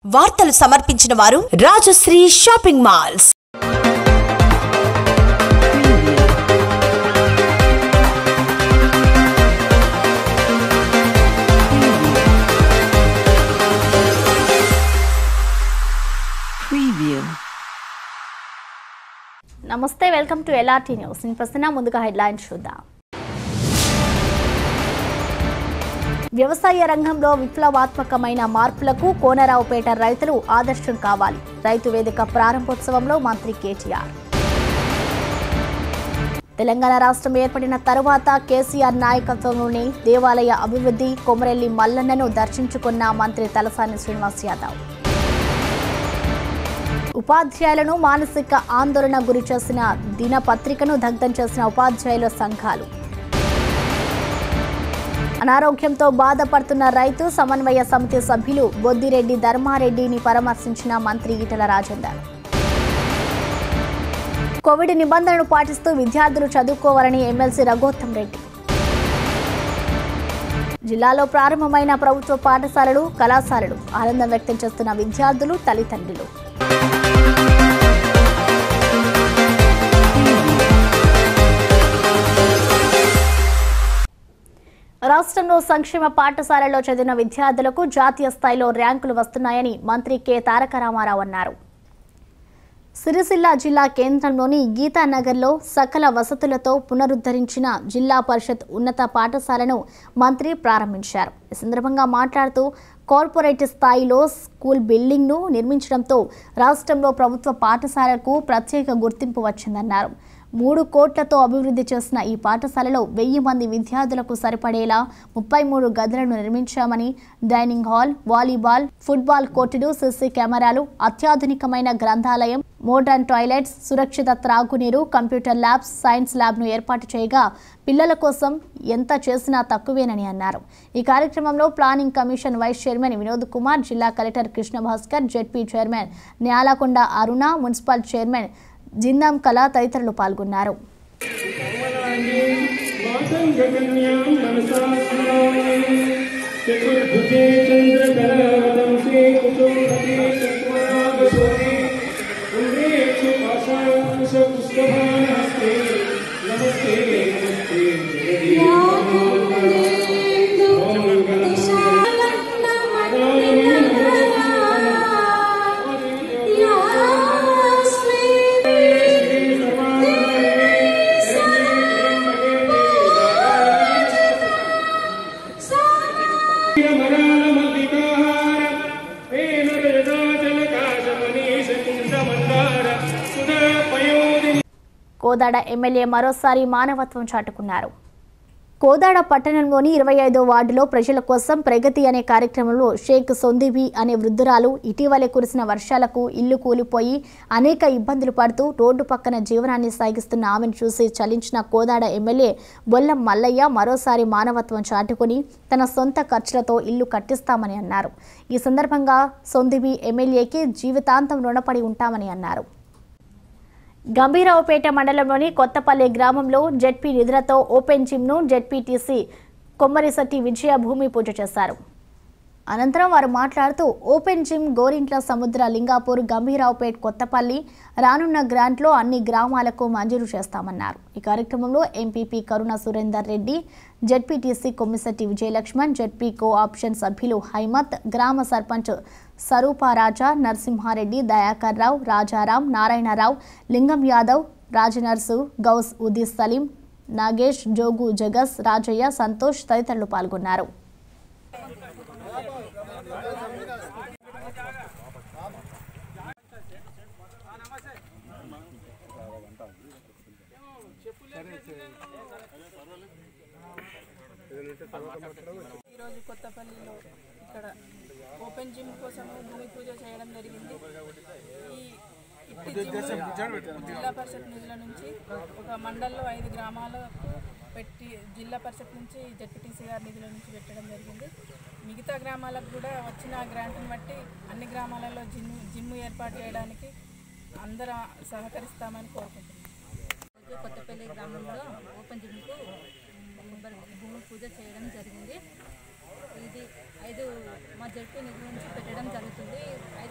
వార్తలు సమర్పించిన వారు రాజశ్రీ షాపింగ్ మాల్స్ Preview. నమస్తే వెల్కమ్ టు ఎల్ఆర్టీ న్యూస్ నేను ప్రసన్న ముందుగా హెడ్లైన్స్ చూద్దాం వ్యవసాయ రంగంలో విప్లవాత్మకమైన మార్పులకు కోనరావుపేట రైతులు ఆదర్శం కావాలి రైతు వేదిక ప్రారంభోత్సవంలో మంత్రి కేటీఆర్ తెలంగాణ రాష్ట్రం ఏర్పడిన తరువాత కేసీఆర్ నాయకత్వంలోని దేవాలయ అభివృద్ధి కొమరెల్లి మల్లన్నను దర్శించుకున్న మంత్రి తలసాని శ్రీనివాస్ యాదవ్ ఉపాధ్యాయులను మానసిక ఆందోళన గురి చేసిన దినపత్రికను దగ్ధం చేసిన ఉపాధ్యాయుల సంఘాలు అనారోగ్యంతో బాధపడుతున్న రైతు సమన్వయ సమితి సభ్యులు బొద్దిరెడ్డి ధర్మారెడ్డిని పరామర్శించిన మంత్రి ఈటల రాజేందర్ కోవిడ్ నిబంధనలు పాటిస్తూ విద్యార్థులు చదువుకోవాలని ఎమ్మెల్సీ రఘోత్తం రెడ్డి జిల్లాలో ప్రారంభమైన ప్రభుత్వ పాఠశాలలు కళాశాలలు ఆనందం వ్యక్తం చేస్తున్న విద్యార్థులు తల్లిదండ్రులు రాష్ట్రంలో సంక్షేమ పాఠశాలలో చదివిన విద్యార్థులకు జాతీయ స్థాయిలో ర్యాంకులు వస్తున్నాయని మంత్రి కె తారక రామారావు అన్నారు సిరిసిల్ల జిల్లా కేంద్రంలోని గీతానగర్లో సకల వసతులతో పునరుద్ధరించిన జిల్లా పరిషత్ ఉన్నత పాఠశాలను మంత్రి ప్రారంభించారు ఈ సందర్భంగా మాట్లాడుతూ కార్పొరేట్ స్థాయిలో స్కూల్ బిల్డింగ్ను నిర్మించడంతో రాష్ట్రంలో ప్రభుత్వ పాఠశాలకు ప్రత్యేక గుర్తింపు వచ్చిందన్నారు మూడు కోట్లతో అభివృద్ధి చేసిన ఈ పాఠశాలలో వెయ్యి మంది విద్యార్థులకు సరిపడేలా ముప్పై మూడు గదులను నిర్మించామని డైనింగ్ హాల్ వాలీబాల్ ఫుట్బాల్ కోర్టులు సీసీ కెమెరాలు అత్యాధునికమైన గ్రంథాలయం మోడర్న్ టాయిలెట్స్ సురక్షిత త్రాగునీరు కంప్యూటర్ ల్యాబ్స్ సైన్స్ ల్యాబ్ను ఏర్పాటు చేయగా పిల్లల కోసం ఎంత చేసినా తక్కువేనని అన్నారు ఈ కార్యక్రమంలో planning commission vice chairman Vinod Kumar జిల్లా collector Krishna Bhaskar ZP chairman Nyalakonda Aruna municipal chairman Jindam Kala తదితరులు పాల్గొన్నారు మాతంగకన్యాం మనసా స్మరామి చతుర్భుజే చంద్రకళావతంసే కుటుంబతే చక్రాగశోరే పుండ్రేక్షు పాశాంశ పుష్పమానస్తే నమస్తే నమస్తే జగదీశ్వరాయ ఓం మంగళం శ్రీ కోదాడ ఎమ్మెల్యే మరోసారి మానవత్వం చాటుకున్నారు కోదాడ పట్టణంలోని ఇరవై ఐదో వార్డులో ప్రజల కోసం ప్రగతి అనే కార్యక్రమంలో షేక్ సొందిబి అనే వృద్ధురాలు ఇటీవలే కురిసిన వర్షాలకు ఇల్లు కూలిపోయి అనేక ఇబ్బందులు పడుతూ రోడ్డు పక్కన జీవనాన్ని సాగిస్తున్న ఆమెను చూసి చలించిన కోదాడ ఎమ్మెల్యే బొల్లం మల్లయ్య మరోసారి మానవత్వం చాటుకుని తన సొంత ఖర్చులతో ఇల్లు కట్టిస్తామని అన్నారు ఈ సందర్భంగా సొందిబి ఎమ్మెల్యేకి జీవితాంతం రుణపడి ఉంటామని అన్నారు గంభీరావుపేట మండలంలోని కొత్తపల్లి గ్రామంలో జెడ్పీ నిధులతో ఓపెన్ జిమ్ను జెడ్పీటీసీ కొమ్మరిశెట్టి విజయ భూమి పూజ చేశారు అనంతరం వారు మాట్లాడుతూ ఓపెన్ జిమ్ గోరింట్ల సముద్ర లింగాపూర్ గంభీరావుపేట్ కొత్తపల్లి రానున్న గ్రాంట్లో అన్ని గ్రామాలకు మంజూరు చేస్తామన్నారు ఈ కార్యక్రమంలో MPP Karuna Surender Reddy ZPTC Kommisetti Vijayalaxman ZP co option సభ్యులు హైమత్ గ్రామ సర్పంచ్ సరూపారాజా నరసింహారెడ్డి దయాకర్ రావు రాజారాం నారాయణరావు లింగం యాదవ్ రాజనర్సు గౌస్ ఉదీస్ సలీం నాగేష్ జోగు జగస్ రాజయ్య సంతోష్ తదితరులు పాల్గొన్నారు ఈరోజు కొత్తపల్లిలో ఇక్కడ ఓపెన్ జిమ్ కోసం భూమి పూజ చేయడం జరిగింది ఈ ఇట్టి జిమ్ జిల్లా పరిషత్ నిధుల నుంచి ఒక మండల్లో ఐదు గ్రామాలకు పెట్టి జిల్లా పరిషత్ నుంచి జడ్పీటీసీ గారి నిధుల నుంచి పెట్టడం జరిగింది మిగతా గ్రామాలకు కూడా వచ్చిన గ్రాంట్ని బట్టి అన్ని గ్రామాలలో జిమ్ జిమ్ ఏర్పాటు చేయడానికి అందరూ సహకరిస్తామని కోరుకుంటున్నాం రోజు కొత్తపల్లి గ్రామంలో ఓపెన్ జిమ్కు భూమి పూజ చేయడం జరిగింది ఇది ఐదు మా జడ్పీ నిధుల నుంచి పెట్టడం జరుగుతుంది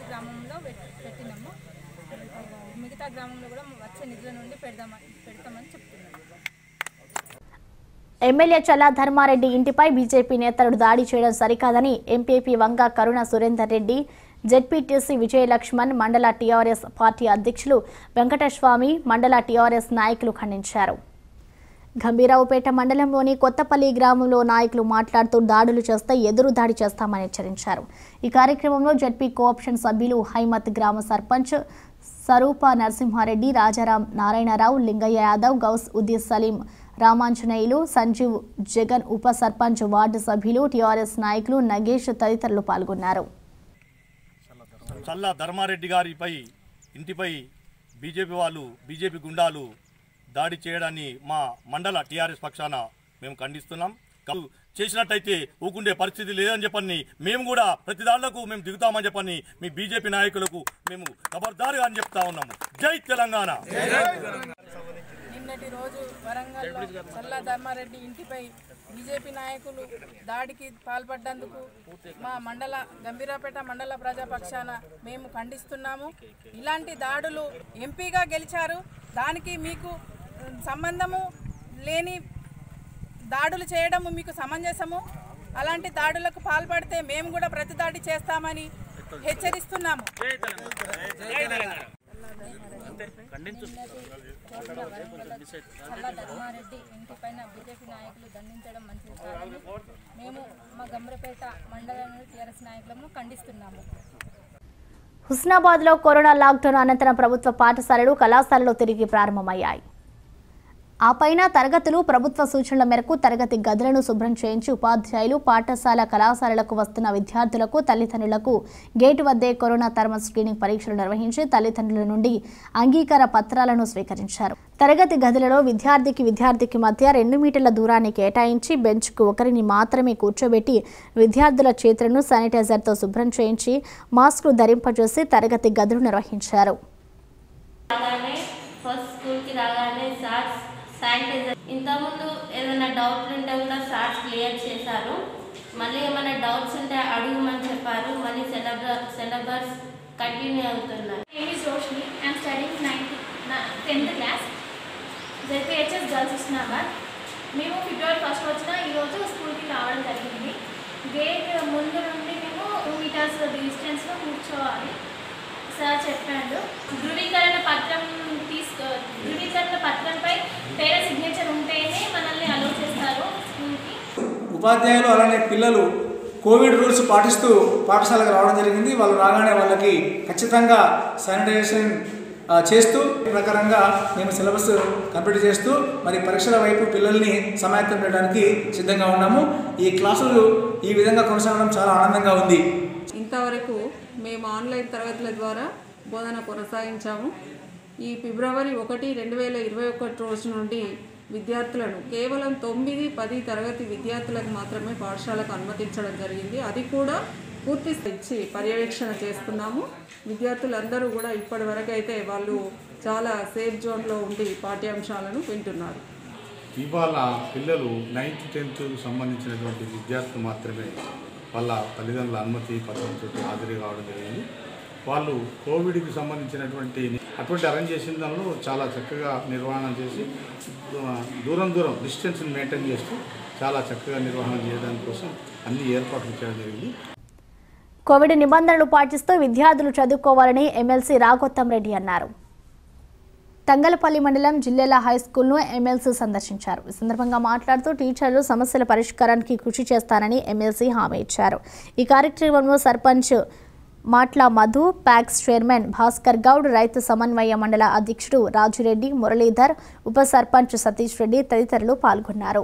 పెట్- పెట్టినాము మిగతా గ్రామంలో కూడా వచ్చే నిధుల నుండి పెడదామని పెడతామని చెప్తున్నాము ఎమ్మెల్యే చల్లా ధర్మారెడ్డి ఇంటిపై బీజేపీ నేతలు దాడి చేయడం సరికాదని ఎంపీపీ వంగ కరుణ సురేందర్ రెడ్డి జెడ్పీటీసీ విజయలక్ష్మణ్ మండల టీఆర్ఎస్ పార్టీ అధ్యక్షులు వెంకటస్వామి మండల టీఆర్ఎస్ నాయకులు ఖండించారు గంభీరావుపేట మండలంలోని కొత్తపల్లి గ్రామంలో నాయకులు మాట్లాడుతూ దాడులు చేస్తే ఎదురు దాడి చేస్తామని హెచ్చరించారు ఈ కార్యక్రమంలో జడ్పీ కోఆప్షన్ సభ్యులు హైమత్ గ్రామ సర్పంచ్ సరూప నరసింహారెడ్డి రాజారాం నారాయణరావు లింగయ్య యాదవ్ గౌస్ ఉద్దీన్ సలీం రామాంజనేయులు సంజీవ్ జగన్ ఉప సర్పంచ్ వార్డు సభ్యులు టీఆర్ఎస్ నాయకులు నగేష్ తదితరులు పాల్గొన్నారు చల్లా ధర్మారెడ్డి గారిపై ఇంటిపై బీజేపీ వాళ్ళు బీజేపీ గుండాలు దాడి చేయడాన్ని మా మండల టీఆర్ఎస్ పక్షాన మేము ఖండిస్తున్నాం కా- చేసినట్టయితే ఊకుండే పరిస్థితి లేదని చెప్పని మేము కూడా ప్రతి దాళ్లకు మేము దిగుతామని చెప్పని మీ బీజేపీ నాయకులకు మేము ఖబర్దారుగా అని చెప్తా ఉన్నాము జై తెలంగాణ నిన్నటి రోజు వరంగల్లో చల్లా ధర్మారెడ్డి ఇంటిపై బీజేపీ నాయకులు దాడికి పాల్పడ్డందుకు మా మండల గంభీరాపేట మండల ప్రజాపక్షాన మేము ఖండిస్తున్నాము ఇలాంటి దాడులు ఎంపీగా గెలిచారు దానికి మీకు ఉమ్, సంబంధము లేని దాడులు చేయడము మీకు సమంజసము అలాంటి దాడులకు పాల్పడితే మేము కూడా ప్రతి దాడి చేస్తామని హెచ్చరిస్తున్నాము చల్లా ధర్మారెడ్డి ఇంటిపైన బీజేపీ నాయకులు దండించడం మంచిది కాదని మేము మా గమ్రపేట మండలంలో టీఆర్ఎస్ నాయకులను ఖండిస్తున్నాము హుస్నాబాద్లో కరోనా లాక్డౌన్ అనంతరం ప్రభుత్వ పాఠశాలలు కళాశాలలు తిరిగి ప్రారంభమయ్యాయి ఆ పైన తరగతులు ప్రభుత్వ సూచనల మేరకు తరగతి గదులను శుభ్రం చేయించి ఉపాధ్యాయులు పాఠశాల కళాశాలలకు వస్తున్న విద్యార్థులకు తల్లిదండ్రులకు గేటు వద్దే కరోనా థర్మల్ స్క్రీనింగ్ పరీక్షలు నిర్వహించి తల్లిదండ్రుల నుండి అంగీకార పత్రాలను స్వీకరించారు తరగతి గదులలో విద్యార్థికి విద్యార్థికి మధ్య రెండు మీటర్ల దూరాన్ని కేటాయించి బెంచ్కు ఒకరిని మాత్రమే కూర్చోబెట్టి విద్యార్థుల చేతులను శానిటైజర్తో శుభ్రం చేయించి మాస్కులు ధరింపజేసి తరగతి గదులు నిర్వహించారు రాగానే ఫస్ట్ స్కూల్కి రాగానే సార్స్ శానిటైజర్ ఇంతకుముందు ఏదైనా డౌట్లు ఉంటే కూడా సార్స్ క్లియర్ చేశారు మళ్ళీ ఏమైనా డౌట్స్ ఉంటే అడుగుమని చెప్పారు మళ్ళీ సిలబస్ సిలబస్ కంటిన్యూ అవుతున్నాయి name is Roshni. I am studying 9th, 10th class. ZPHS girls Istunnabad మేము ఫిబ్రవరి ఫస్ట్ వచ్చిన ఈరోజు స్కూల్కి రావడం జరిగింది గేట్ ముందు నుండి మేము టూ మీటర్స్ డిస్టెన్స్లో కూర్చోవాలి సార్ చెప్పాడు ధృవీకరణ పత్రం తీసుకో ధృవీకరణ పత్రంపై పేరెంట్ సిగ్నేచర్ ఉంటేనే మనల్ని అలౌ చేస్తారు స్కూల్కి ఉపాధ్యాయులు అలానే పిల్లలు కోవిడ్ రూల్స్ పాటిస్తూ పాఠశాలకు రావడం జరిగింది వాళ్ళు రాగానే వాళ్ళకి ఖచ్చితంగా శానిటైజేషన్ ఆ, చేస్తూ ఈ ప్రకారంగా మేము సిలబస్ కంప్లీట్ చేస్తూ మరి పరీక్షల వైపు పిల్లల్ని సమాయత్తం చేయడానికి సిద్ధంగా ఉన్నాము ఈ క్లాసులు ఈ విధంగా కొనసాగడం చాలా ఆనందంగా ఉంది ఇంతవరకు మేము ఆన్లైన్ తరగతుల ద్వారా బోధన కొనసాగించాము ఈ ఫిబ్రవరి ఒకటి రెండు వేల ఇరవై ఒకటి రోజు నుండి విద్యార్థులను కేవలం తొమ్మిది పది తరగతి విద్యార్థులకు మాత్రమే పాఠశాలకు అనుమతించడం జరిగింది అది కూడా పూర్తి ఇచ్చి పర్యవేక్షణ చేస్తున్నాము విద్యార్థులందరూ కూడా ఇప్పటి వరకు అయితే వాళ్ళు చాలా సేఫ్ జోన్లో ఉండి పాఠ్యాంశాలను వింటున్నారు ఇవాళ పిల్లలు నైన్త్ టెన్త్ సంబంధించినటువంటి విద్యార్థులు మాత్రమే వాళ్ళ తల్లిదండ్రుల అనుమతి పత్రంతో హాజరు కావడం జరిగింది వాళ్ళు కోవిడ్కి సంబంధించినటువంటి అటువంటి అరేంజ్ చేసిన దానిలో చాలా చక్కగా నిర్వహణ చేసి దూ- దూరం దూరం డిస్టెన్స్ని మెయింటైన్ చేస్తూ చాలా చక్కగా నిర్వహణ చేయడానికి కోసం అన్ని ఏర్పాట్లు చేయడం జరిగింది కోవిడ్ నిబంధనలు పాటిస్తూ విద్యార్థులు చదువుకోవాలని ఎమ్మెల్సీ రాగొత్తం రెడ్డి అన్నారు తంగలపల్లి మండలం జిల్లెల హై స్కూల్ను ఎమ్మెల్సీ సందర్శించారు ఈ సందర్భంగా మాట్లాడుతూ టీచర్లు సమస్యల పరిష్కారానికి కృషి చేస్తారని ఎమ్మెల్సీ హామీ ఇచ్చారు ఈ కార్యక్రమంలో సర్పంచ్ మాట్ల మధు ప్యాక్స్ చైర్మన్ భాస్కర్ గౌడ్ రైతు సమన్వయ మండల అధ్యక్షుడు రాజురెడ్డి మురళీధర్ ఉప సర్పంచ్ సతీష్ రెడ్డి తదితరులు పాల్గొన్నారు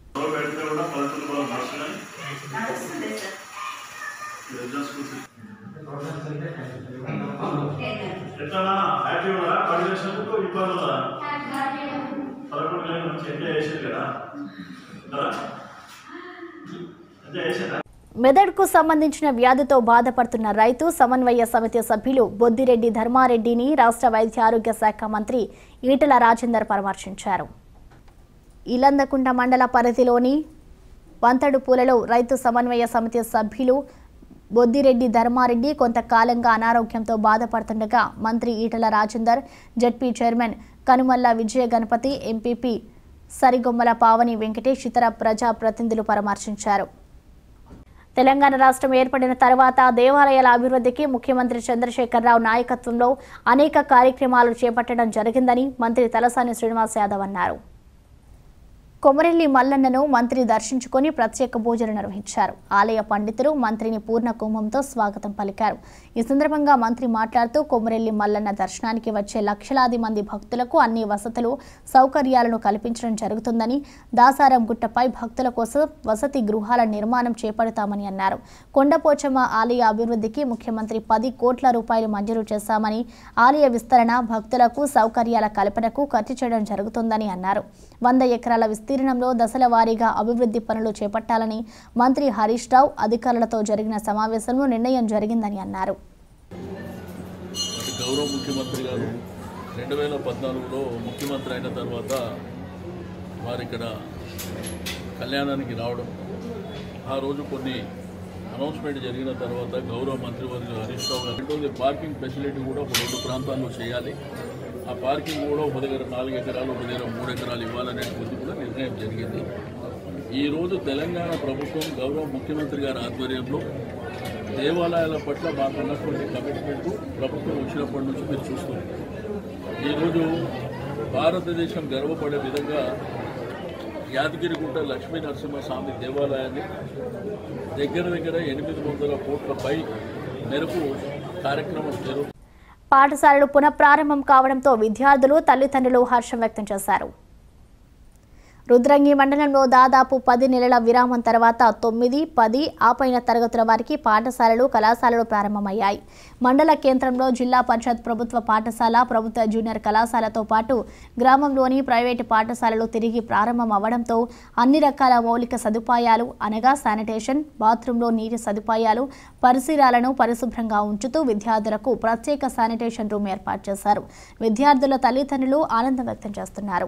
ఎట్లా హ్యాపీ ఉన్నారా పని చేసినందుకు ఇబ్బంది ఉందా పదకొండు గంటల నుంచి ఎంజాయ్ చేశారు కదా కదా ఎంజాయ్ చేశారా మెదడుకు సంబంధించిన వ్యాధితో బాధపడుతున్న రైతు సమన్వయ సమితి సభ్యులు బొద్దిరెడ్డి ధర్మారెడ్డిని రాష్ట్ర వైద్య ఆరోగ్య శాఖ మంత్రి ఈటల రాజేందర్ పరామర్శించారు ఇలందకుంట మండల పరిధిలోని వంతడుపూలలో రైతు సమన్వయ సమితి సభ్యులు బొద్దిరెడ్డి ధర్మారెడ్డి కొంతకాలంగా అనారోగ్యంతో బాధపడుతుండగా మంత్రి Etela Rajender ZP chairman Kanumalla Vijaya Ganapathi MPP Sarigommala Pavani Venkatesh ఇతర ప్రజా ప్రతినిధులు పరామర్శించారు తెలంగాణ రాష్ట్రం ఏర్పడిన తర్వాత దేవాలయాల అభివృద్ధికి ముఖ్యమంత్రి చంద్రశేఖరరావు నాయకత్వంలో అనేక కార్యక్రమాలు చేపట్టడం జరిగిందని మంత్రి తలసాని శ్రీనివాస్ యాదవ్ అన్నారు కొమరెల్లి మల్లన్నను మంత్రి దర్శించుకొని ప్రత్యేక పూజలు నిర్వహించారు ఆలయ పండితులు మంత్రిని పూర్ణ కుంభంతో స్వాగతం పలికారు ఈ సందర్భంగా మంత్రి మాట్లాడుతూ కొమరెల్లి మల్లన్న దర్శనానికి వచ్చే లక్షలాది మంది భక్తులకు అన్ని వసతులు సౌకర్యాలను కల్పించడం జరుగుతుందని దాసారం గుట్టపై భక్తుల కోసం వసతి గృహాల నిర్మాణం చేపడతామని అన్నారు కొండపోచమ్మ ఆలయ అభివృద్ధికి ముఖ్యమంత్రి పది కోట్ల రూపాయలు మంజూరు చేశామని ఆలయ విస్తరణ భక్తులకు సౌకర్యాల కల్పనకు ఖర్చు చేయడం జరుగుతుందని అన్నారు వంద ఎకరాల విస్తీర్ణంలో దశల వారీగా అభివృద్ధి పనులు చేపట్టాలని మంత్రి హరీష్ రావు అధికారులతో జరిగిన సమావేశంలో నిర్ణయం జరిగిందని అన్నారు అటు గౌరవ ముఖ్యమంత్రి గారు రెండు వేల పద్నాలుగులో ముఖ్యమంత్రి అయిన తర్వాత వారు ఇక్కడ కళ్యాణానికి రావడం ఆ రోజు కొన్ని అనౌన్స్మెంట్ జరిగిన తర్వాత గౌరవ మంత్రివర్యులు హరీష్ రావు గారు రెండోది పార్కింగ్ ఫెసిలిటీ కూడా ఒక రెండు ప్రాంతాల్లో చేయాలి ఆ పార్కింగ్ కూడా ఒక దగ్గర నాలుగు ఎకరాలు ఒక దగ్గర మూడు ఎకరాలు ఇవ్వాలనేటువంటి కూడా నిర్ణయం జరిగింది ఈ రోజు తెలంగాణ ప్రభుత్వం గౌరవ ముఖ్యమంత్రి గారి ఆధ్వర్యంలో దేవాలయాల పట్ల మాకున్నటువంటి కమిట్మెంట్ ప్రభుత్వం వచ్చినప్పటి నుంచి మీరు చూస్తున్నారు ఈరోజు భారతదేశం గర్వపడే విధంగా యాదగిరిగుట్ట లక్ష్మీ నరసింహస్వామి దేవాలయాన్ని దగ్గర దగ్గర ఎనిమిది వందల కోట్ల పై మేరకు కార్యక్రమం జరుగు పాఠశాలలు పునఃప్రారంభం కావడంతో విద్యార్థులు తల్లిదండ్రులు హర్షం వ్యక్తం చేశారు రుద్రంగి మండలంలో దాదాపు పది నెలల విరామం తర్వాత తొమ్మిది పది ఆపైన తరగతుల వారికి పాఠశాలలు కళాశాలలు ప్రారంభమయ్యాయి మండల కేంద్రంలో జిల్లా పరిషత్ ప్రభుత్వ పాఠశాల ప్రభుత్వ జూనియర్ కళాశాలతో పాటు గ్రామంలోని ప్రైవేటు పాఠశాలలు తిరిగి ప్రారంభం అవ్వడంతో అన్ని రకాల మౌలిక సదుపాయాలు అనగా శానిటేషన్ బాత్రూంలో నీటి సదుపాయాలు పరిసరాలను పరిశుభ్రంగా ఉంచుతూ విద్యార్థులకు ప్రత్యేక శానిటేషన్ రూమ్ ఏర్పాటు చేశారు విద్యార్థుల తల్లిదండ్రులు ఆనందం వ్యక్తం చేస్తున్నారు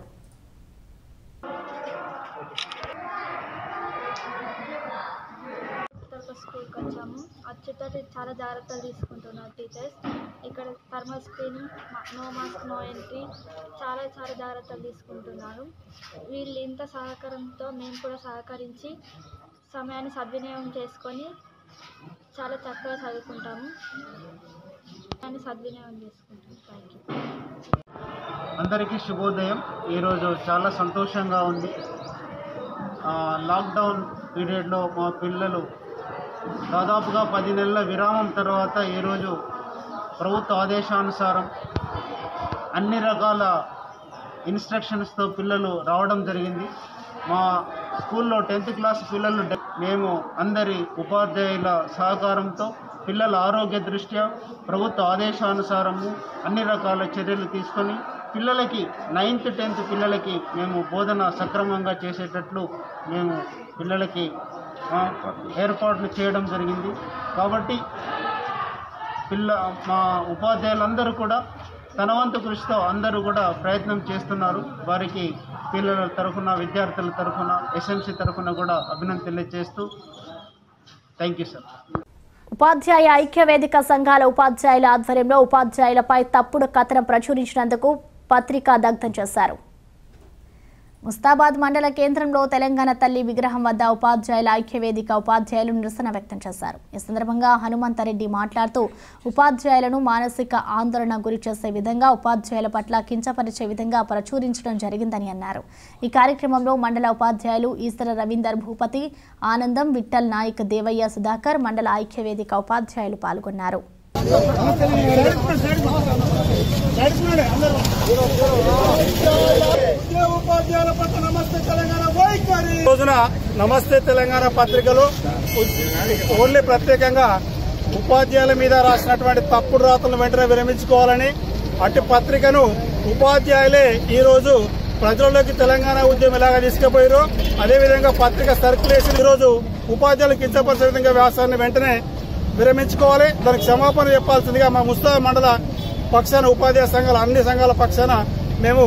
తర్వాత స్కూల్కి వచ్చాము వచ్చేటట్టు చాలా జాగ్రత్తలు తీసుకుంటున్నారు టీచర్స్ ఇక్కడ thermal screening no mask no entry చాలా చాలా జాగ్రత్తలు తీసుకుంటున్నారు వీళ్ళు ఇంత సహకారంతో మేము కూడా సహకరించి సమయాన్ని సద్వినియోగం చేసుకొని చాలా చక్కగా చదువుకుంటాము దాన్ని సద్వినియోగం చేసుకుంటాం థ్యాంక్ యూ అందరికీ శుభోదయం ఈరోజు చాలా సంతోషంగా ఉంది ఆ, లాక్డౌన్ పీరియడ్లో మా పిల్లలు దాదాపుగా పది నెలల విరామం తర్వాత ఈరోజు ప్రభుత్వ ఆదేశానుసారం అన్ని రకాల ఇన్స్ట్రక్షన్స్తో పిల్లలు రావడం జరిగింది మా స్కూల్లో టెన్త్ క్లాస్ పిల్లలు డ- మేము అందరి ఉపాధ్యాయుల సహకారంతో పిల్లల ఆరోగ్య దృష్ట్యా ప్రభుత్వ ఆదేశానుసారము అన్ని రకాల చర్యలు తీసుకొని పిల్లలకి నైన్త్ టెన్త్ పిల్లలకి మేము బోధన సక్రమంగా చేసేటట్లు మేము పిల్లలకి ఆ, ఏర్పాట్లు చేయడం జరిగింది కాబట్టి పిల్ల మా ఉపాధ్యాయులందరూ కూడా తన వంతు కృషితో అందరూ కూడా ప్రయత్నం చేస్తున్నారు వారికి పిల్లల తరఫున విద్యార్థుల తరఫున ఎస్ఎంసీ తరఫున కూడా అభినందన తెలియజేస్తూ థ్యాంక్ యూ సార్ ఉపాధ్యాయ ఐక్య వేదిక సంఘాల ఉపాధ్యాయుల ఆధ్వర్యంలో ఉపాధ్యాయులపై తప్పుడు కథనం ప్రచురించినందుకు పత్రిక దగ్ధం చేశారు ముస్తాబాద్ మండల కేంద్రంలో తెలంగాణ తల్లి విగ్రహం వద్ద ఉపాధ్యాయుల ఐక్య వేదిక ఉపాధ్యాయులు నిరసన వ్యక్తం చేశారు ఈ సందర్భంగా హనుమంతరెడ్డి మాట్లాడుతూ ఉపాధ్యాయులను మానసిక ఆందోళన గురి చేసే విధంగా ఉపాధ్యాయుల పట్ల కించపరిచే విధంగా ప్రచురించడం జరిగిందని అన్నారు ఈ కార్యక్రమంలో మండల ఉపాధ్యాయులు ఈశ్వర రవీందర్ భూపతి ఆనందం విఠల్ నాయక్ దేవయ్య సుధాకర్ మండల ఐక్య వేదిక ఉపాధ్యాయులు పాల్గొన్నారు ఉపాధ్యాయుల పట్ల నమస్తే తెలంగాణ వైఖరి ఈ రోజున నమస్తే తెలంగాణ పత్రికలో ఓన్లీ ప్రత్యేకంగా ఉపాధ్యాయుల మీద రాసినటువంటి తప్పుడు రాతలను వెంటనే విరమించుకోవాలని అట్టి పత్రికను ఉపాధ్యాయులే ఈ రోజు ప్రజల్లోకి తెలంగాణ ఉద్యమం ఎలాగా తీసుకుపోయారో అదేవిధంగా పత్రిక సర్క్యులేషన్ ఈ రోజు ఉపాధ్యాయులు కించపరిచే విధంగా వ్యాసాన్ని వెంటనే విరమించుకోవాలి దానికి క్షమాపణ చెప్పాల్సిందిగా మా ముస్తా మండల పక్షాన ఉపాధ్యాయ సంఘాల అన్ని సంఘాల పక్షాన మేము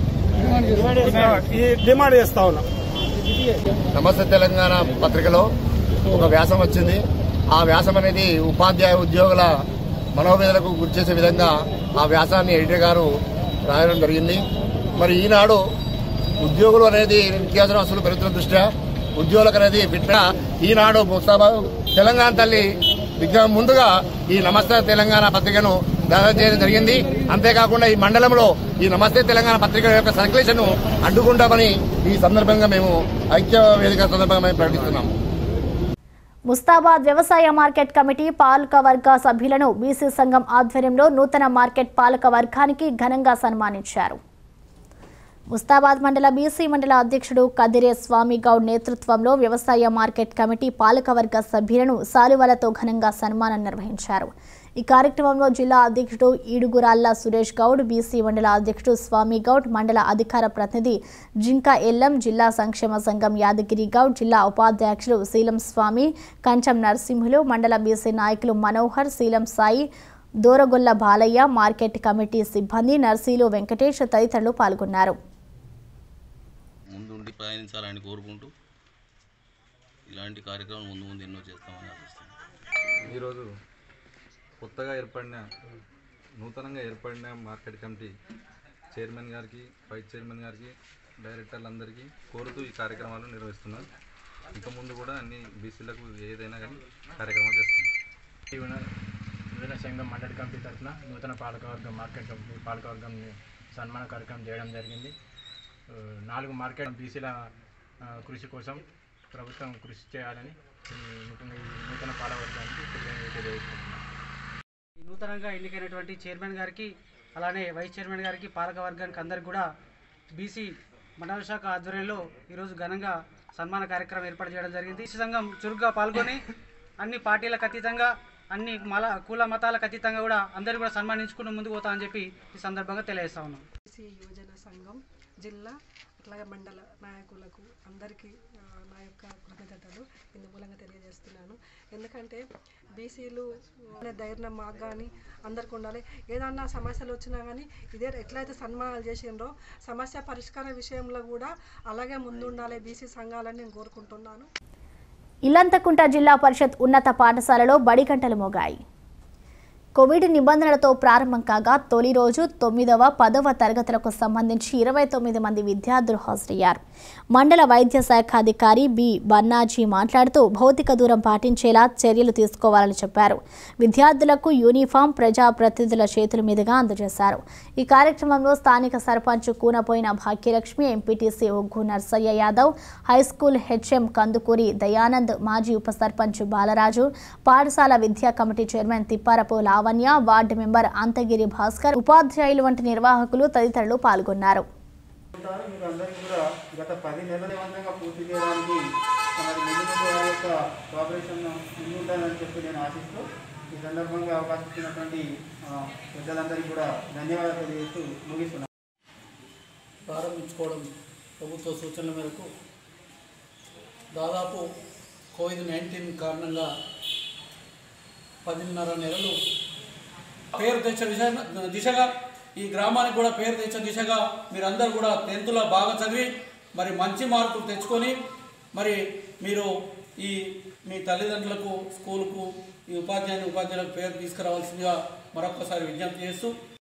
ఈ డిమాండ్ చేస్తా ఉన్నాం నమస్తే తెలంగాణ పత్రికలో ఒక వ్యాసం వచ్చింది ఆ వ్యాసం అనేది ఉపాధ్యాయ ఉద్యోగుల మనోవేదనకు గురిచేసే విధంగా ఆ వ్యాసాన్ని ఎడిటర్ గారు రాయడం జరిగింది మరి ఈనాడు ఉద్యోగులు అనేది నిత్యావసర వస్తువులు పెరుగుతున్న దృష్ట్యా ఉద్యోగులకు అనేది బిడ్డ ఈనాడు ముస్తాబా తెలంగాణ తల్లి విగ్రహం ముందుగా ఈ నమస్తే తెలంగాణ పత్రికను దాఖలు చేయడం జరిగింది అంతేకాకుండా ఈ మండలంలో ఈ నమస్తే తెలంగాణ పత్రిక యొక్క సర్క్యులేషన్ అడ్డుకుంటామని ఈ సందర్భంగా మేము ఐక్య వేదిక సందర్భంగా మేము ప్రకటిస్తున్నాము ముస్తాబాద్ వ్యవసాయ మార్కెట్ కమిటీ పాలక వర్గ సభ్యులను బీసీ సంఘం ఆధ్వర్యంలో నూతన మార్కెట్ పాలక వర్గానికి ఘనంగా సన్మానించారు ముస్తాబాద్ మండల బీసీ మండల అధ్యక్షుడు కదిరే స్వామి గౌడ్ నేతృత్వంలో వ్యవసాయ మార్కెట్ కమిటీ పాలకవర్గ సభ్యులను సాలువలతో ఘనంగా సన్మానం నిర్వహించారు ఈ కార్యక్రమంలో జిల్లా అధ్యక్షుడు ఈడుగురాల్ల సురేష్ గౌడ్ బీసీ మండల అధ్యక్షుడు స్వామి గౌడ్ మండల అధికార ప్రతినిధి జింకా ఎల్లం జిల్లా సంక్షేమ సంఘం యాదగిరి గౌడ్ జిల్లా ఉపాధ్యక్షులు శీలం స్వామి కంచం నరసింహులు మండల బీసీ నాయకులు మనోహర్ శీలం సాయి దూరగొల్ల బాలయ్య మార్కెట్ కమిటీ సిబ్బంది నర్సీలు వెంకటేష్ తదితరులు పాల్గొన్నారు ముందుండి ప్రయాణించాలని కోరుకుంటూ ఇలాంటి కార్యక్రమాలు ముందు ముందు ఎన్నో చేస్తామని ఆశిస్తున్నాను ఈరోజు కొత్తగా ఏర్పడిన నూతనంగా ఏర్పడిన మార్కెట్ కమిటీ చైర్మన్ గారికి వైస్ చైర్మన్ గారికి డైరెక్టర్లందరికీ కోరుతూ ఈ కార్యక్రమాలు నిర్వహిస్తున్నాం ఇక ముందు కూడా అన్ని బీసీలకు ఏదైనా కానీ కార్యక్రమాలు చేస్తున్నాం వివిధ సంఘం మండలి కమిటీ తరఫున నూతన పాలకవర్గం మార్కెట్ కమిటీ పాలకవర్గం సన్మాన కార్యక్రమం చేయడం జరిగింది ఆ, నాలుగు మార్కెట్ బీసీల ఆ, కృషి కోసం ప్రభుత్వం కృషి చేయాలని ఈ నూతన ఈ నూతన పాలకవర్గానికి కృతజ్ఞతలు తెలియజేస్తున్నాను ఈ నూతనంగా ఎన్నికైనటువంటి చైర్మన్ గారికి అలానే వైస్ చైర్మన్ గారికి పాలక వర్గానికి అందరికి కూడా బీసీ మండల శాఖ ఆధ్వర్యంలో ఈరోజు ఘనంగా సన్మాన కార్యక్రమం ఏర్పాటు చేయడం జరిగింది ఈ సంఘం చురుగ్గా పాల్గొని అన్ని పార్టీలకు అతీతంగా అన్ని మల కుల మతాలకు అతీతంగా కూడా అందరూ కూడా సన్మానించుకుంటూ ముందుకు పోతామని చెప్పి ఈ సందర్భంగా తెలియజేస్తా ఉన్నాం బీసీ యువజన సంఘం జిల్లా అట్లాగే మండల నాయకులకు అందరికీ ఆ, నా యొక్క కృతజ్ఞతలు ఇందు మూలంగా తెలియజేస్తున్నాను ఎందుకంటే బీసీలు అనే ధైర్యం మాకు కానీ అందరికి ఉండాలి ఏదన్నా సమస్యలు వచ్చినా కానీ ఇదే ఎట్లయితే సన్మానాలు చేసిండ్రో సమస్య పరిష్కార విషయంలో కూడా అలాగే ముందుండాలి బీసీ సంఘాలని నేను కోరుకుంటున్నాను ఇల్లంతకుంట జిల్లా పరిషత్ ఉన్నత పాఠశాలలో బడి గంటలు మోగాయి కోవిడ్ నిబంధనలతో ప్రారంభం కాగా తొలి రోజు తొమ్మిదవ పదవ తరగతులకు సంబంధించి ఇరవై తొమ్మిది మంది విద్యార్థులు హాజరయ్యారు మండల వైద్య శాఖ అధికారి బి బన్నాజీ మాట్లాడుతూ భౌతిక దూరం పాటించేలా చర్యలు తీసుకోవాలని చెప్పారు విద్యార్థులకు యూనిఫామ్ ప్రజాప్రతినిధుల చేతుల మీదుగా అందజేశారు ఈ కార్యక్రమంలో స్థానిక sarpanch Koonapoyina Bhagyalakshmi MPTC Oggu Narsaiah Yadav high school HM Kandukuri Dayanand మాజీ ఉప సర్పంచ్ బాలరాజు పాఠశాల విద్యా committee chairman Thipparapu Lavanya ward member Anthagiri Bhaskar ఉపాధ్యాయులు వంటి నిర్వాహకులు తదితరులు పాల్గొన్నారు ఉంటారు మీరు అందరికీ కూడా గత పది నెలల విధంగా పూర్తి చేయడానికి మరి ముందు ముందు వారి యొక్క కోఆపరేషన్ ముందుంటానని చెప్పి నేను ఆశిస్తూ ఈ సందర్భంగా అవకాశం ఇచ్చినటువంటి ఆ, పెద్దలందరికీ కూడా ధన్యవాదాలు తెలియజేస్తూ ముగిస్తున్నాను ప్రారంభించుకోవడం ప్రభుత్వ సూచనల మేరకు దాదాపు కోవిడ్ నైన్టీన్ కారణంగా పదిన్నర నెలలు పేరు తెచ్చే దిశ దిశగా ఈ గ్రామానికి కూడా పేరు తెచ్చే దిశగా మీరందరూ కూడా టెన్త్లో బాగా చదివి మరి మంచి మార్కులు తెచ్చుకొని మరి మీరు ఈ మీ తల్లిదండ్రులకు స్కూలుకు ఈ ఉపాధ్యాయుని ఉపాధ్యాయులకు పేరు తీసుకురావాల్సిందిగా మరొకసారి విజ్ఞప్తి చేస్తూ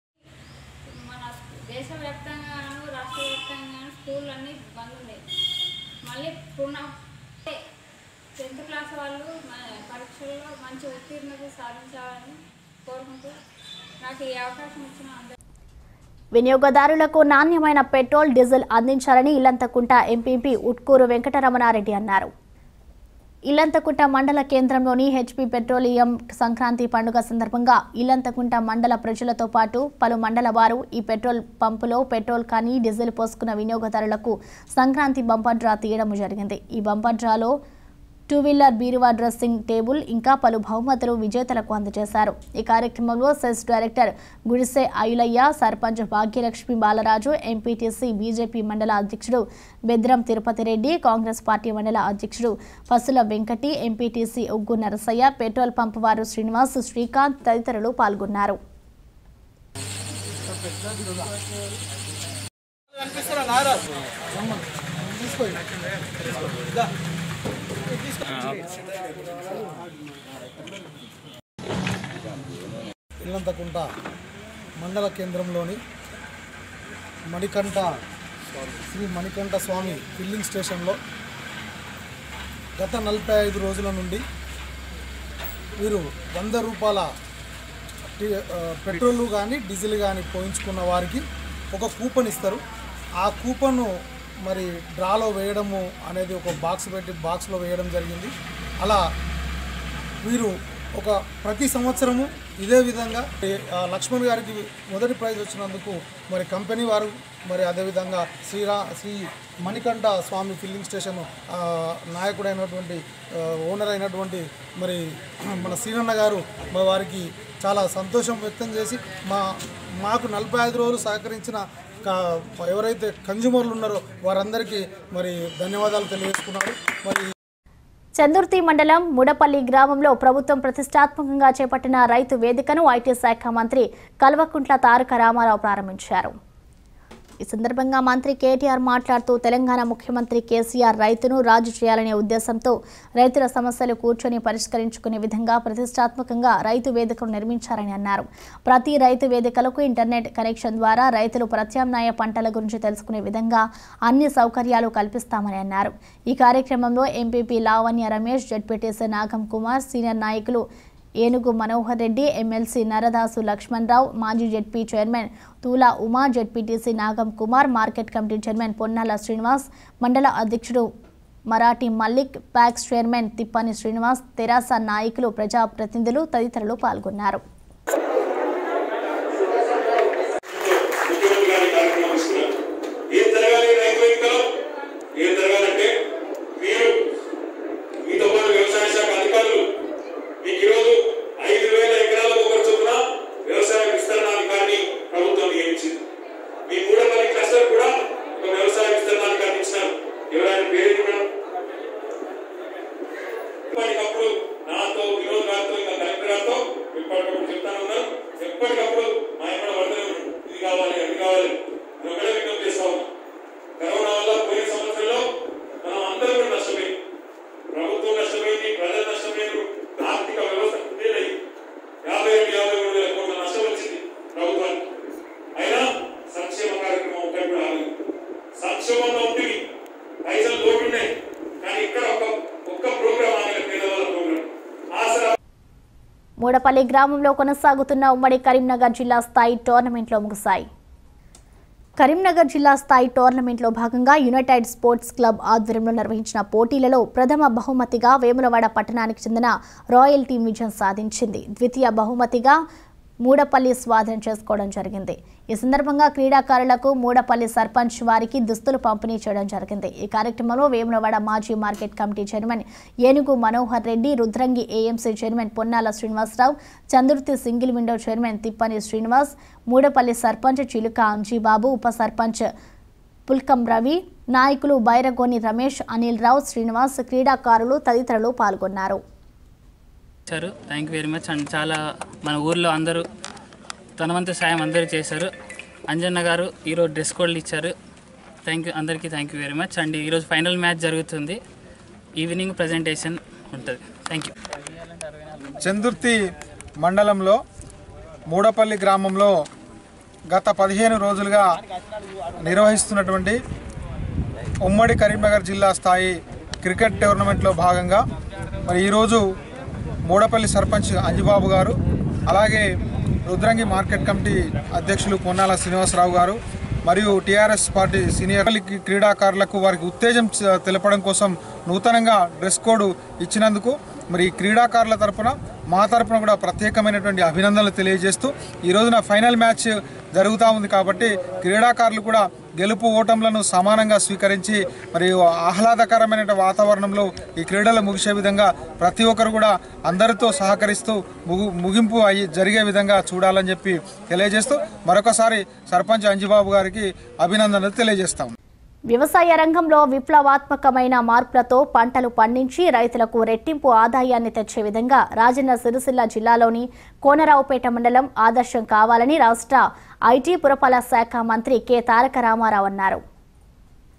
మన దేశవ్యాప్తంగాను రాష్ట్ర వ్యాప్తంగాను స్కూల్ అన్నీ బంద్ ఉన్నాయి మళ్ళీ పునః టెన్త్ క్లాస్ వాళ్ళు మన పరీక్షల్లో మంచి ఉత్తీర్ణత సాధించాలని కోరుకుంటూ నాకు ఈ అవకాశం ఇచ్చిన అందరికీ వినియోగదారులకు నాణ్యమైన పెట్రోల్ డీజిల్ అందించాలని ఇల్లంతకుంట ఎంపీపీ ఉట్కూరు వెంకటరమణారెడ్డి అన్నారు ఇల్లంతకుంట మండల కేంద్రంలోని హెచ్పి పెట్రోలియం సంక్రాంతి పండుగ సందర్భంగా ఇల్లంతకుంట మండల ప్రజలతో పాటు పలు మండల వారు ఈ పెట్రోల్ పంపులో పెట్రోల్ కానీ డీజిల్ పోసుకున్న వినియోగదారులకు సంక్రాంతి బంపర్ డ్రా తీయడం జరిగింది ఈ బంపర్ డ్రాలో టూ వీలర్ బీరువా డ్రెస్సింగ్ టేబుల్ ఇంకా పలు బహుమతులు విజేతలకు అందజేశారు ఈ కార్యక్రమంలో CESS director Gudise Ayulaiah sarpanch Bhagyalakshmi Balaraju MPTC BJP మండల అధ్యక్షుడు బెద్రం తిరుపతి రెడ్డి కాంగ్రెస్ పార్టీ మండల అధ్యక్షుడు పసుల వెంకటి ఎంపీటీసీ ఉగ్గు నరసయ్య పెట్రోల్ పంప్ వారు శ్రీనివాస్ శ్రీకాంత్ తదితరులు పాల్గొన్నారు కనిపిస్తారా నారా తీసుకోండి ఇల్లంతకుంట మండల కేంద్రంలోని మణికంఠ శ్రీ మణికంఠ స్వామి ఫిల్లింగ్ స్టేషన్లో గత నలభై ఐదు రోజుల నుండి వీరు వంద రూపాయల టి- ఆ, పెట్రోల్ కానీ డీజిల్ కానీ పోయించుకున్న వారికి ఒక కూపన్ ఇస్తారు ఆ కూపన్ను మరి డ్రాలో వేయడము అనేది ఒక బాక్స్ పెట్టి బాక్స్లో వేయడం జరిగింది అలా వీరు ఒక ప్రతి సంవత్సరము ఇదే విధంగా ఈ, ఆ, లక్ష్మణ్ గారికి మొదటి ప్రైజ్ వచ్చినందుకు మరి కంపెనీ వారు మరి అదేవిధంగా శ్రీరా శ్రీ మణికంఠ స్వామి ఫిల్లింగ్ స్టేషన్ ఆ, నాయకుడైనటువంటి ఆ, ఓనర్ అయినటువంటి మరి మన శ్రీనన్న గారు మా వారికి చాలా సంతోషం వ్యక్తం చేసి మా మాకు నలభై ఐదు రోజులు సహకరించిన కా- ఎవరైతే కన్జ్యూమర్లు ఉన్నారో వారందరికీ మరి ధన్యవాదాలు తెలియజేసుకున్నారు మరి చందుర్తి మండలం ముడపల్లి గ్రామంలో ప్రభుత్వం ప్రతిష్టాత్మకంగా చేపట్టిన రైతు వేదికను ఐటీ శాఖ మంత్రి కల్వకుంట్ల తారక రామారావు ప్రారంభించారు ఈ సందర్భంగా మంత్రి కేటీఆర్ మాట్లాడుతూ తెలంగాణ ముఖ్యమంత్రి కేసీఆర్ రైతును రాజు చేయాలనే ఉద్దేశంతో రైతుల సమస్యలు కూర్చొని పరిష్కరించుకునే విధంగా ప్రతిష్టాత్మకంగా రైతు వేదికను నిర్మించారని అన్నారు ప్రతి రైతు వేదికలకు ఇంటర్నెట్ కనెక్షన్ ద్వారా రైతులు ప్రత్యామ్నాయ పంటల గురించి తెలుసుకునే విధంగా అన్ని సౌకర్యాలు కల్పిస్తామని అన్నారు ఈ కార్యక్రమంలో MPP Lavanya Ramesh ZPTC Nagam Kumar senior నాయకులు ఏనుగు మనోహర్ రెడ్డి ఎమ్మెల్సీ నరదాసు లక్ష్మణరావు మాజీ ZP chairman Tula Uma ZPTC Nagam Kumar market committee chairman Ponnala Srinivas మండల అధ్యక్షుడు మరాఠీ మల్లిక్ ప్యాక్స్ చైర్మన్ తిప్పని శ్రీనివాస్ తెరాస నాయకులు ప్రజాప్రతినిధులు తదితరులు పాల్గొన్నారు ముఖ్యమంత్రి గారి కార్యక్రమం తీసుకున్నారు ఏం జరగాలి రైతు వేదికలో ఏం జరగాలంటే మీరు మీతో పాటు వ్యవసాయ శాఖ అధికారులు మీకు ఈరోజు ఐదు వేల ఎకరాలకు ఒకరు చొప్పున వ్యవసాయ విస్తరణాధికారిని ప్రభుత్వం నియమించింది మీ మూడపల్లి క్లస్టర్ కూడా ఒక వ్యవసాయ విస్తరణాధికారిని ఇచ్చినారు ఎవరైనా పేరు కూడా ఎప్పటికప్పుడు నాతో వినోద్ గారితో ఇంకా కలెక్టర్ గారితో ఎప్పటికప్పుడు చెప్తాను ఉన్నారు ఎప్పటికప్పుడు ఆయన కూడా పడుతూనే ఉన్నాడు ఇది కావాలి అది కావాలి నేను ఒకటే విజ్ఞప్తి చేస్తా ఉన్నా కరోనా వల్ల పోయిన సంవత్సరంలో మనం అందరం కూడా నష్టపోయింది ప్రభుత్వం నష్టపోయింది ప్రజలు నష్టపోయారు ఆర్థిక వ్యవస్థ కుదేలయ్యి యాభై ఏడు యాభై మూడు వేల కోట్ల నష్టం వచ్చింది ప్రభుత్వానికి అయినా సంక్షేమ కార్యక్రమం ఒకటి కూడా ఆగలేదు సంక్షేమంలో ఉంటుంది పైసలు లోటున్నాయి కానీ ఇక్కడ ఒక ఒక్క ప్రోగ్రామ్ ఆగలేదు పేదవాళ్ళ ప్రోగ్రామ్ ఆసరా మూడపల్లి గ్రామంలో కొనసాగుతున్న ఉమ్మడి కరీంనగర్ జిల్లా స్థాయి టోర్నమెంట్లో ముగిశాయి కరీంనగర్ జిల్లా స్థాయి టోర్నమెంట్లో భాగంగా యునైటెడ్ స్పోర్ట్స్ క్లబ్ ఆధ్వర్యంలో నిర్వహించిన పోటీలలో ప్రథమ బహుమతిగా వేములవాడ పట్టణానికి చెందిన రాయల్ టీం విజయం సాధించింది ద్వితీయ బహుమతిగా మూడపల్లి స్వాధీనం చేసుకోవడం జరిగింది ఈ సందర్భంగా క్రీడాకారులకు మూడపల్లి సర్పంచ్ వారికి దుస్తులు పంపిణీ చేయడం జరిగింది ఈ కార్యక్రమంలో వేములవాడ మాజీ market committee chairman Enugu Manohar Reddy Rudrangi AMC chairman Ponnala Srinivasarao Chandurthi single window chairman Thippani Srinivas Moodapalli sarpanch Chiluka Anjibabu ఉప సర్పంచ్ పుల్కం రవి నాయకులు బైరగోని రమేష్ అనిల్ రావు శ్రీనివాస్ క్రీడాకారులు తదితరులు పాల్గొన్నారు ఇచ్చారు thank you very much and చాలా మన ఊర్లో అందరూ తన వంతు సాయం అందరూ చేశారు అంజన్న గారు ఈరోజు డ్రెస్ కోడ్లు ఇచ్చారు థ్యాంక్ యూ అందరికీ thank you very much and ఈరోజు ఫైనల్ మ్యాచ్ జరుగుతుంది ఈవినింగ్ ప్రజెంటేషన్ ఉంటుంది థ్యాంక్ యూ చందుర్తి మండలంలో మూడపల్లి గ్రామంలో గత పదిహేను రోజులుగా నిర్వహిస్తున్నటువంటి ఉమ్మడి కరీంనగర్ జిల్లా స్థాయి క్రికెట్ టోర్నమెంట్లో భాగంగా మరి ఈరోజు మూడపల్లి సర్పంచ్ అంజిబాబు గారు అలాగే రుద్రంగి మార్కెట్ కమిటీ అధ్యక్షులు పొన్నాల శ్రీనివాసరావు గారు మరియు టీఆర్ఎస్ పార్టీ సీనియర్ క్రీడాకారులకు వారికి ఉత్తేజం చ- తెలపడం కోసం నూతనంగా డ్రెస్ కోడ్ ఇచ్చినందుకు మరి ఈ క్రీడాకారుల తరపున మా తరపున కూడా ప్రత్యేకమైనటువంటి అభినందనలు తెలియజేస్తూ ఈ రోజున ఫైనల్ మ్యాచ్ జరుగుతూ ఉంది కాబట్టి క్రీడాకారులు కూడా గెలుపు ఓటములను సమానంగా స్వీకరించి మరి ఆహ్లాదకరమైన వాతావరణంలో ఈ క్రీడలు ముగిసే విధంగా ప్రతి ఒక్కరు కూడా అందరితో సహకరిస్తూ ముగు ముగింపు అయ్యి జరిగే విధంగా చూడాలని చెప్పి తెలియజేస్తూ మరొకసారి సర్పంచ్ అంజిబాబు గారికి అభినందనలు తెలియజేస్తాం వ్యవసాయ రంగంలో విప్లవాత్మకమైన మార్పులతో పంటలు పండించి రైతులకు రెట్టింపు ఆదాయాన్ని తెచ్చే విధంగా రాజన్న సిరిసిల్ల జిల్లాలోని కోనరావుపేట మండలం ఆదర్శం కావాలని రాష్ట్ర ఐటీ పురపాలక శాఖ మంత్రి కె తారక రామారావు అన్నారు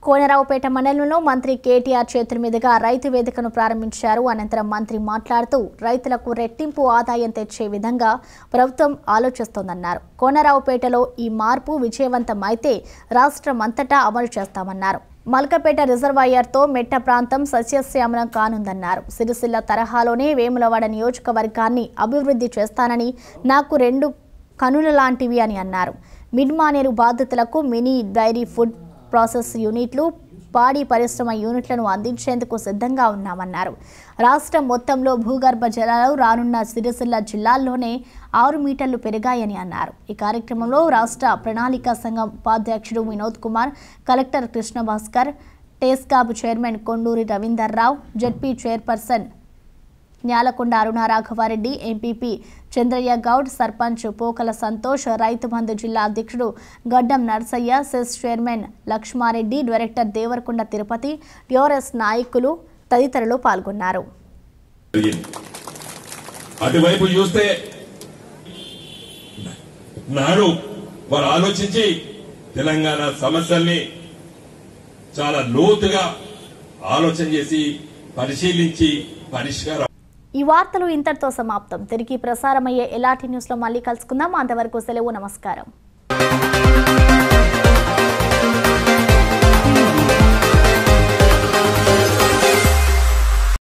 కోనరావుపేట మండలంలో మంత్రి కేటీఆర్ చేతుల మీదుగా రైతు వేదికను ప్రారంభించారు అనంతరం మంత్రి మాట్లాడుతూ రైతులకు రెట్టింపు ఆదాయం తెచ్చే విధంగా ప్రభుత్వం ఆలోచిస్తోందన్నారు కోనరావుపేటలో ఈ మార్పు విజయవంతం అయితే రాష్ట్రం అంతటా అమలు చేస్తామన్నారు మల్కపేట రిజర్వాయర్తో మెట్ట ప్రాంతం సస్యశ్యామలం కానుందన్నారు సిరిసిల్ల తరహాలోనే వేములవాడ నియోజకవర్గాన్ని అభివృద్ధి చేస్తానని నాకు రెండు కనుల లాంటివి అని అన్నారు మిడ్ మానేరు బాధితులకు మినీ డైరీ ఫుడ్ ప్రాసెస్ యూనిట్లు పాడి పరిశ్రమ యూనిట్లను అందించేందుకు సిద్ధంగా ఉన్నామన్నారు రాష్ట్రం మొత్తంలో భూగర్భ జలాలు రానున్న సిరిసిల్ల జిల్లాల్లోనే ఆరు మీటర్లు పెరిగాయని అన్నారు ఈ కార్యక్రమంలో రాష్ట్ర ప్రణాళికా సంఘం ఉపాధ్యక్షుడు Vinod Kumar collector Krishna Bhaskar TSCAB chairman Konduri Ravinder Rao ZP chairperson Nyalakonda Arunaraghavareddy MPP Chandraiah Goud sarpanch Pokala Santosh Rythu Bandhu జిల్లా అధ్యక్షుడు Gaddam Narsaiah CESS chairman Laxmareddy director Devarakonda Tirupathi TRS నాయకులు తదితరులు పాల్గొన్నారు జరిగింది అటువైపు చూస్తే నాడు వారు ఆలోచించి తెలంగాణ సమస్యల్ని చాలా లోతుగా ఆలోచన చేసి పరిశీలించి పరిష్కారం ఈ వార్తలు ఇంతటితో సమాప్తం తిరిగి ప్రసారమయ్యే ఎలాంటి న్యూస్లో మళ్ళీ కలుసుకుందాం అంతవరకు సెలవు నమస్కారం